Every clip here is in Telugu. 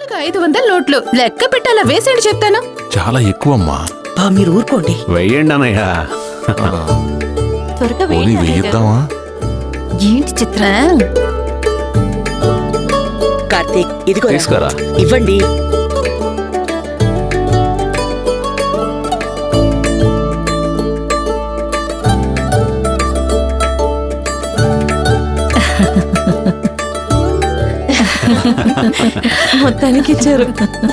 రోజుకు ఐదు వందల నోట్లు లెక్క పెట్టాలా వేసేయండి చెప్తాను చాలా ఎక్కువమ్మా బా మీరు ఊరుకోండి వెయ్యండి అన్నయ్య త్వరగా పోనీ వేయండి అన్నయ్య గారు. వెయ్యిద్దామా ఏంటి చిత్ర కార్తీక్ ఇదిగో తీసుకురా ఇవ్వండి మొత్తానికి ఇచ్చారు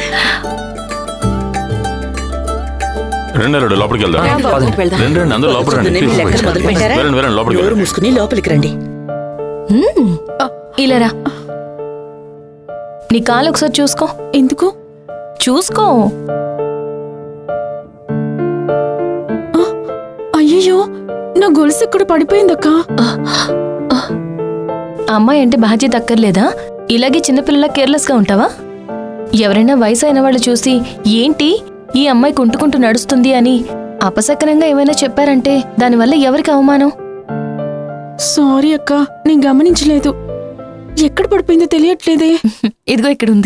రెండు రెండు లోపలికి వెళ్దాం రా బాబు, వెళ్దాం. రెండు రెండు అందరూ లోపలికి రండి పొద్దున్నే మీ లెక్కలు మొదలు పెట్టారా? వెళ్ళండి వెళ్ళండి లోపలికి నోరు వెళ్ళండి మూసుకుని లోపలికి రండి ఇలారా నీ కాలు ఒకసారి చూసుకో ఎందుకు చూసుకో అయ్యయ్యో నా గొలుసు ఇక్కడ పడిపోయిందక్క అమ్మాయి అంటే బాధ్యత అక్కర్లేదా ఇలాగే చిన్నపిల్లల కేర్లెస్ గా ఉంటావా ఎవరైనా వయసు అయిన వాళ్ళు చూసి ఏంటి ఈ అమ్మాయి కుంటుకుంటూ నడుస్తుంది అని అపసకనంగా ఏమైనా చెప్పారంటే దానివల్ల ఎవరికి అవమానం సారీ అక్క నేను గమనించలేదు ఎక్కడ పడిపోయిందో తెలియట్లేదే ఇదిగో ఇక్కడ ఉంది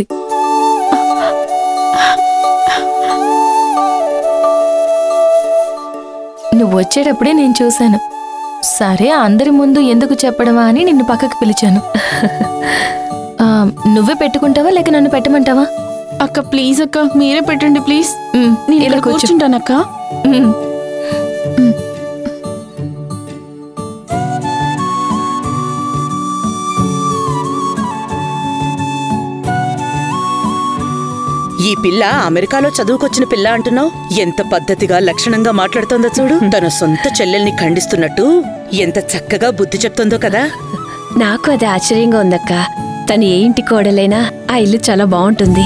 నువ్వు వచ్చేటప్పుడే నేను చూశాను సరే అందరి ముందు ఎందుకు చెప్పడమా అని నిన్ను పక్కకు పిలిచాను ఆ, నువ్వే పెట్టుకుంటావా లేక నన్ను పెట్టమంటావా అక్క ప్లీజ్ అక్క మీరే పెట్టండి ప్లీజ్ ఉమ్, నేను ఇలా ఇక్కడ కూర్చో కూర్చుంటానక్క ఉమ్. ఈ పిల్ల అమెరికాలో చదువుకొచ్చిన పిల్ల అంటున్నావు ఎంత పద్ధతిగా లక్షణంగా మాట్లాడుతోందో చూడు తన సొంత చెల్లెల్ని ఖండిస్తున్నట్టు ఎంత చక్కగా బుద్ధి చెప్తోందో కదా నాకు అది ఆశ్చర్యంగా ఉందక్క తను ఏ ఇంటి కోడలైనా ఆ ఇల్లు చాలా బాగుంటుంది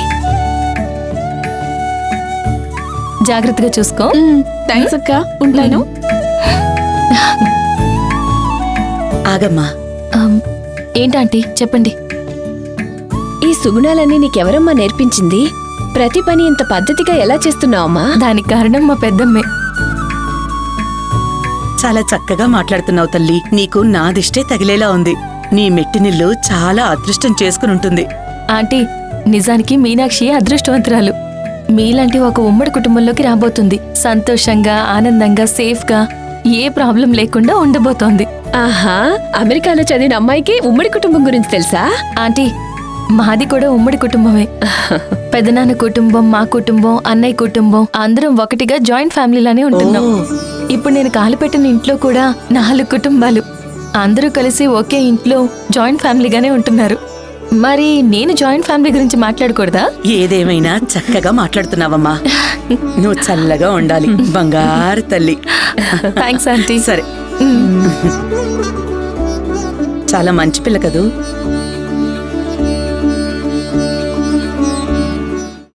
జాగ్రత్తగా చూసుకో థ్యాంక్స్ అక్క ఉంటాను ఆగమ్మా ఆమ్, ఏంటంటీ చెప్పండి ఈ సుగుణాలన్నీ నీకెవరమ్మా నేర్పించింది ప్రతి పని ఇంత పద్ధతిగా ఎలా చేస్తున్నావమ్మా దానికి కారణం మా పెద్దమ్మే చాలా చక్కగా మాట్లాడుతున్నావు తల్లి నీకు నాదిష్టే తగిలేలా ఉంది నీ మెట్టినిల్లు చాలా అదృష్టం చేసుకుని ఉంటుంది ఆంటీ నిజానికి మీనాక్షి అదృష్టవంతురాలు మీలాంటి ఒక ఉమ్మడి కుటుంబంలోకి రాబోతుంది సంతోషంగా ఆనందంగా సేఫ్గా ఏ ప్రాబ్లం లేకుండా ఉండబోతోంది ఆహా అమెరికాలో చదివిన అమ్మాయికి ఉమ్మడి కుటుంబం గురించి తెలుసా ఆంటీ మాది కూడా ఉమ్మడి కుటుంబమే పెదనాన్న కుటుంబం మా కుటుంబం అన్నయ్య కుటుంబం అందరం ఒకటిగా జాయింట్ ఫ్యామిలీలానే ఉంటున్నాం ఇప్పుడు నేను కాలు పెట్టిన ఇంట్లో కూడా నాలుగు కుటుంబాలు అందరూ కలిసి ఒకే ఇంట్లో జాయింట్ ఫ్యామిలీగానే ఉంటున్నారు మరి నేను జాయింట్ ఫ్యామిలీ గురించి మాట్లాడకూడదా ఏదేమైనా చక్కగా మాట్లాడుతున్నావమ్మా నువ్వు చల్లగా ఉండాలి బంగారు తల్లి థ్యాంక్స్ ఆంటీ సరే చాలా మంచి పిల్ల కదూ